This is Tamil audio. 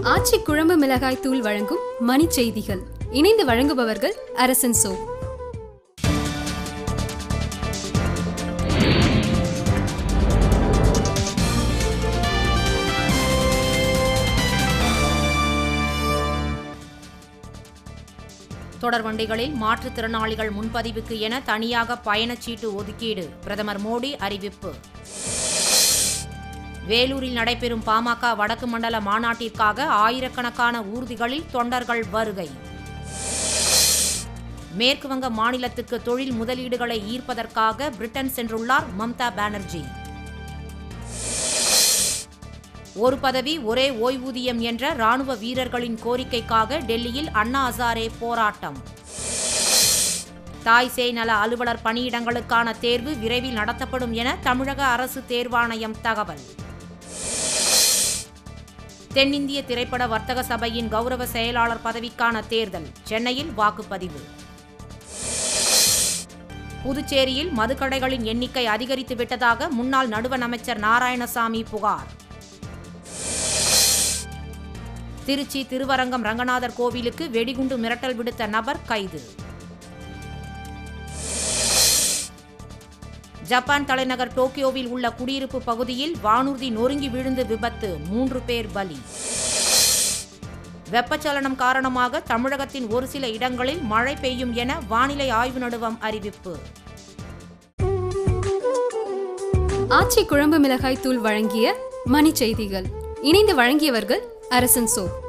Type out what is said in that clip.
ஆச்சி குழம்பு மிளகாய் தூள் வழங்கும் மணி செய்திகள் இணைந்து வழங்குபவர்கள் அரசன் சோ தொடர்வண்டிகளில் மாற்றுத்திறனாளிகள் முன்பதிவுக்கு என தனியாக பயணச்சீட்டு ஒதுக்கீடு பிரதமர் மோடி அறிவிப்பு வேலூரில் நடைபெறும் பாமக வடக்கு மண்டல மாநாட்டிற்காக ஆயிரக்கணக்கான ஊர்திகளில் தொண்டர்கள் வருகை மேற்கு வங்க மாநிலத்துக்கு தொழில் முதலீடுகளை ஈர்ப்பதற்காக பிரிட்டன் சென்றுள்ளார் மம்தா பானர்ஜி ஒரு பதவி ஒரே ஓய்வூதியம் என்ற ராணுவ வீரர்களின் கோரிக்கைக்காக டெல்லியில் அண்ணா ஹசாரே போராட்டம் தாய் சேய் நல அலுவலர் பணியிடங்களுக்கான தேர்வு விரைவில் நடத்தப்படும் என தமிழக அரசு தேர்வாணையம் தகவல் தென்னிந்திய திரைப்பட வர்த்தக சபையின் கௌரவ செயலாளர் பதவிக்கான தேர்தல் சென்னையில் வாக்குப்பதிவு புதுச்சேரியில் மதுக்கடைகளின் எண்ணிக்கை அதிகரித்து விட்டதாக முன்னாள் நடுவண் அமைச்சர் நாராயணசாமி புகார் திருச்சி திருவரங்கம் ரங்கநாதர் கோவிலுக்கு வெடிகுண்டு மிரட்டல் விடுத்த நபர் கைது ஜப்பான் தலைநகர் டோக்கியோவில் உள்ள குடியிருப்பு பகுதியில் வானூர்தி நொறுங்கி விழுந்து விபத்து மூன்று பேர் பலி வெப்பச்சலனம் காரணமாக தமிழகத்தின் ஒரு சில இடங்களில் மழை பெய்யும் என வானிலை ஆய்வு நடுவம் அறிவிப்பு ஆச்சி குழம்பு மிளகாய் தூள் வழங்கிய மணி செய்திகள் இணைந்து வழங்கியவர்கள் அரசன் சோ